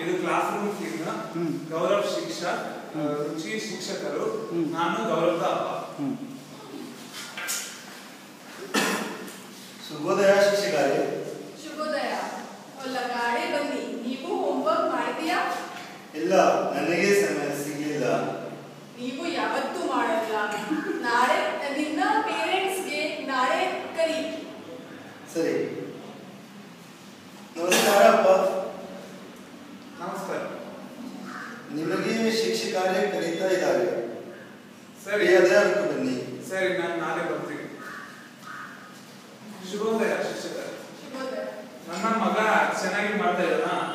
ಇದು class room clean hmm. Gaurav ಶಿಕ್ಷಕ್ ಆ, ರುಚಿ ಶಿಕ್ಷಕರು ಹ್ಮ್. ನಾನು ಗೌರವದ ಅಪ್ಪ ಹ್ಮ್. ಶುಭೋದಯ ಶಿಕ್ಷಕರೇ ಶುಭೋದಯ ಒಲ್ಲ ಗಾಡಿ ಬನ್ನಿ ನೀವು ಹೋಮ್ವರ್ಕ್ ಮಾಡಿದೀಯಾ ಇಲ್ಲ ನನಗೆ ಸಮಯ ಸಿಗಲಿಲ್ಲ ನೀವು ಯಾವತ್ತೂ ಮಾಡಲ್ಲ ನಾಳೆ ನಿನ್ನ ಪೇರೆಂಟ್ಸ್ಗೆ ನಾಳೆ ಕರಿ ಸರಿ ನಮಸ್ಕಾರ ಅಪ್ಪ ನಮಸ್ಕಾರ ನಿಮಗೆ ಶಿಕ್ಷಕರೇ ಕರೀತಾ ಇದ್ದಾರೆ ಸರಿ ಸರಿಯಾದ ಅದಕ್ಕೆ ಬನ್ನಿ ಸರಿ ನಾನು ನಾಳೆ ಬರ್ತೀನಿ ಶುಭೋದಯ ಶಿಕ್ಷಕರು ಶುಭೋದಯ ನನ್ನ ಮಗ ಚೆನ್ನಾಗಿ ಮಾಡ್ತಾ ಇದ್ದಾನ